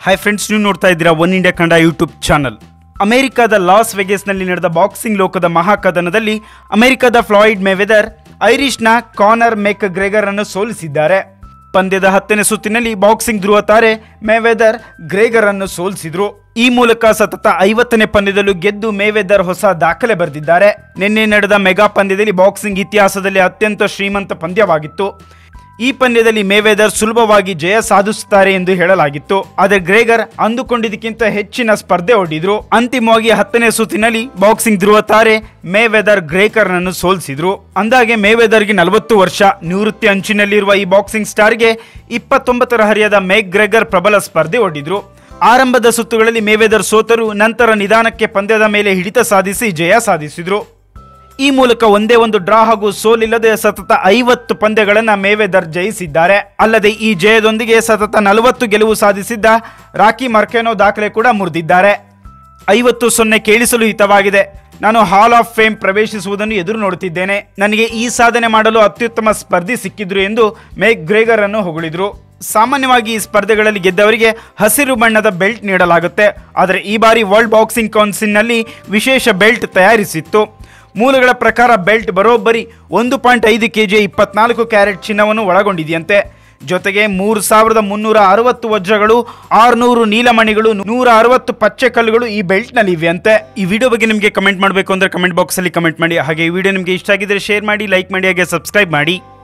hi friends ನೀವು ನೋಡ್ತಾ ಇದ್ದೀರಾ one India Kannada YouTube channel ಅಮೆರಿಕದ ಲಾಸ್ ವೆಗೆಸ್ನಲ್ಲಿ ನಡೆದ ಬಾಕ್ಸಿಂಗ್ ಲೋಕದ ಮಹಾಕದನದಲ್ಲಿ ಅಮೆರಿಕದ ಫ್ಲಾಯ್ಡ್ ಮೇವೆದರ್ ಐರಿಷ್ನ ಕಾನರ್ ಮೆಕ್ ಗ್ರೆಗರ್ ಅನ್ನು ಸೋಲಿಸಿದ್ದಾರೆ ಪಂದ್ಯದ ಹತ್ತನೇ ಸುತ್ತಿನಲ್ಲಿ ಬಾಕ್ಸಿಂಗ್ ಧ್ರುವ ತಾರೆ ಮೇವೆದರ್ ಗ್ರೇಗರ್ ಅನ್ನು ಸೋಲಿಸಿದ್ರು ಈ ಮೂಲಕ ಸತತ ಐವತ್ತನೇ ಪಂದ್ಯದಲ್ಲೂ ಗೆದ್ದು ಮೇವೆದರ್ ಹೊಸ ದಾಖಲೆ ಬರೆದಿದ್ದಾರೆ ನಿನ್ನೆ ನಡೆದ ಮೆಗಾ ಪಂದ್ಯದಲ್ಲಿ ಬಾಕ್ಸಿಂಗ್ ಇತಿಹಾಸದಲ್ಲಿ ಅತ್ಯಂತ ಶ್ರೀಮಂತ ಪಂದ್ಯವಾಗಿತ್ತು ಈ ಪಂದ್ಯದಲ್ಲಿ ಮೇವೆದರ್ ಸುಲಭವಾಗಿ ಜಯ ಸಾಧಿಸುತ್ತಾರೆ ಎಂದು ಹೇಳಲಾಗಿತ್ತು ಆದರೆ ಗ್ರೇಗರ್ ಅಂದುಕೊಂಡಿದ್ದಕ್ಕಿಂತ ಹೆಚ್ಚಿನ ಸ್ಪರ್ಧೆ ಒಡ್ಡಿದ್ರು ಅಂತಿಮವಾಗಿ ಹತ್ತನೇ ಸುತ್ತಿನಲ್ಲಿ ಬಾಕ್ಸಿಂಗ್ ಧ್ರುವ ತಾರೆ ಮೇವೆದರ್ ಗ್ರೇಕರ್ನನ್ನು ಸೋಲಿಸಿದ್ರು ಅಂದಾಗೆ ಮೇವೆದರ್ಗೆ ನಲವತ್ತು ವರ್ಷ ನಿವೃತ್ತಿ ಅಂಚಿನಲ್ಲಿರುವ ಈ ಬಾಕ್ಸಿಂಗ್ ಸ್ಟಾರ್ಗೆ ಇಪ್ಪತ್ತೊಂಬತ್ತರ ಹರಿಯದ ಮೇಗ್ ಗ್ರೆಗರ್ ಪ್ರಬಲ ಸ್ಪರ್ಧೆ ಒಡ್ಡಿದ್ರು ಆರಂಭದ ಸುತ್ತುಗಳಲ್ಲಿ ಮೇವೆದರ್ ಸೋತರು ನಂತರ ನಿಧಾನಕ್ಕೆ ಪಂದ್ಯದ ಮೇಲೆ ಹಿಡಿತ ಸಾಧಿಸಿ ಜಯ ಸಾಧಿಸಿದ್ರು ಈ ಮೂಲಕ ಒಂದೇ ಒಂದು ಡ್ರಾ ಹಾಗೂ ಸೋಲಿಲ್ಲದೆ ಸತತ ಐವತ್ತು ಪಂದ್ಯಗಳನ್ನು ಮೇವೆದರ್ ಜಯಿಸಿದ್ದಾರೆ ಅಲ್ಲದೆ ಈ ಜಯದೊಂದಿಗೆ ಸತತ ನಲವತ್ತು ಗೆಲುವು ಸಾಧಿಸಿದ್ದ ರಾಕಿ ಮರ್ಕೆನೋ ದಾಖಲೆ ಕೂಡ ಮುರಿದಿದ್ದಾರೆ ಐವತ್ತು ಸೊನ್ನೆ ಕೇಳಿಸಲು ಹಿತವಾಗಿದೆ ನಾನು ಹಾಲ್ ಆಫ್ ಫೇಮ್ ಪ್ರವೇಶಿಸುವುದನ್ನು ಎದುರು ನೋಡುತ್ತಿದ್ದೇನೆ ನನಗೆ ಈ ಸಾಧನೆ ಮಾಡಲು ಅತ್ಯುತ್ತಮ ಸ್ಪರ್ಧಿ ಸಿಕ್ಕಿದ್ರು ಎಂದು ಮೇಗ್ ಗ್ರೇಗರ್ ಅನ್ನು ಹೊಗಳಿದ್ರು ಸಾಮಾನ್ಯವಾಗಿ ಈ ಸ್ಪರ್ಧೆಗಳಲ್ಲಿ ಗೆದ್ದವರಿಗೆ ಹಸಿರು ಬಣ್ಣದ ಬೆಲ್ಟ್ ನೀಡಲಾಗುತ್ತೆ ಆದರೆ ಈ ಬಾರಿ ವರ್ಲ್ಡ್ ಬಾಕ್ಸಿಂಗ್ ಕೌನ್ಸಿಲ್ನಲ್ಲಿ ವಿಶೇಷ ಬೆಲ್ಟ್ ತಯಾರಿಸಿತ್ತು ಮೂಲಗಳ ಪ್ರಕಾರ ಬೆಲ್ಟ್ ಬರೋಬ್ಬರಿ ಒಂದು ಪಾಯಿಂಟ್ ಐದು ಕೆ ಜಿ ಇಪ್ಪತ್ನಾಲ್ಕು ಕ್ಯಾರೆಟ್ ಚಿನ್ನವನ್ನು ಒಳಗೊಂಡಿದೆಯಂತೆ ಜೊತೆಗೆ ಮೂರು ಸಾವಿರದ ಮುನ್ನೂರ ಅರವತ್ತು ವಜ್ರಗಳು ಆರುನೂರು ನೀಲಮಣಿಗಳು ನೂರ ಅರವತ್ತು ಪಚ್ಚೆ ಕಲ್ಲುಗಳು ಈ ಬೆಲ್ಟ್ನಲ್ಲಿ ಇವೆಯಂತೆ ಈ ವಿಡಿಯೋ ಬಗ್ಗೆ ನಿಮಗೆ ಕಮೆಂಟ್ ಮಾಡಬೇಕು ಅಂದರೆ ಕಮೆಂಟ್ ಬಾಕ್ಸಲ್ಲಿ ಕಮೆಂಟ್ ಮಾಡಿ ಹಾಗೆ ಈ ವಿಡಿಯೋ ನಿಮಗೆ ಇಷ್ಟ ಆಗಿದ್ರೆ ಶೇರ್ ಮಾಡಿ ಲೈಕ್ ಮಾಡಿ ಹಾಗೆ ಸಬ್ಸ್ಕ್ರೈಬ್ ಮಾಡಿ